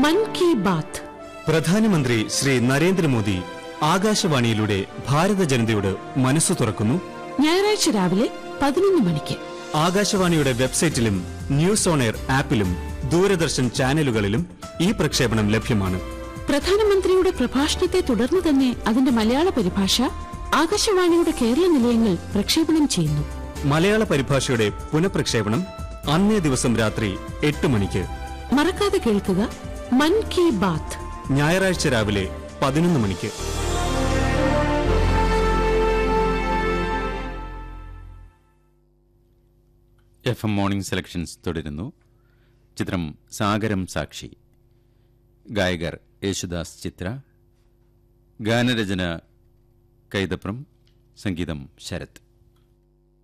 മൻ കി ബാത്ത് പ്രധാനമന്ത്രി ശ്രീ നരേന്ദ്രമോദി ആകാശവാണിയിലൂടെ ഭാരത ജനതയോട് മനസ്സു തുറക്കുന്നു ഞായറാഴ്ച രാവിലെ പതിനൊന്ന് മണിക്ക് ആകാശവാണിയുടെ വെബ്സൈറ്റിലും ന്യൂസ് ഓൺ എയർ ആപ്പിലും ദൂരദർശൻ ചാനലുകളിലും ഈ പ്രക്ഷേപണം ലഭ്യമാണ് പ്രധാനമന്ത്രിയുടെ പ്രഭാഷണത്തെ തുടർന്ന് തന്നെ അതിന്റെ മലയാള പരിഭാഷ ആകാശവാണിയുടെ കേരള നിലയങ്ങൾ പ്രക്ഷേപണം ചെയ്യുന്നു മലയാള പരിഭാഷയുടെ പുനഃപ്രക്ഷേപണം അന്നേ ദിവസം രാത്രി എട്ട് മണിക്ക് മറക്കാതെ കേൾക്കുക മൻ കി ബാത്ത് ഞായറാഴ്ച രാവിലെ പതിനൊന്ന് മണിക്ക് എഫ് എം മോർണിംഗ് സെലക്ഷൻസ് തുടരുന്നു ചിത്രം സാഗരം സാക്ഷി ഗായകർ യേശുദാസ് ചിത്ര ഗാനരചന കൈതപ്രം സംഗീതം ശരത്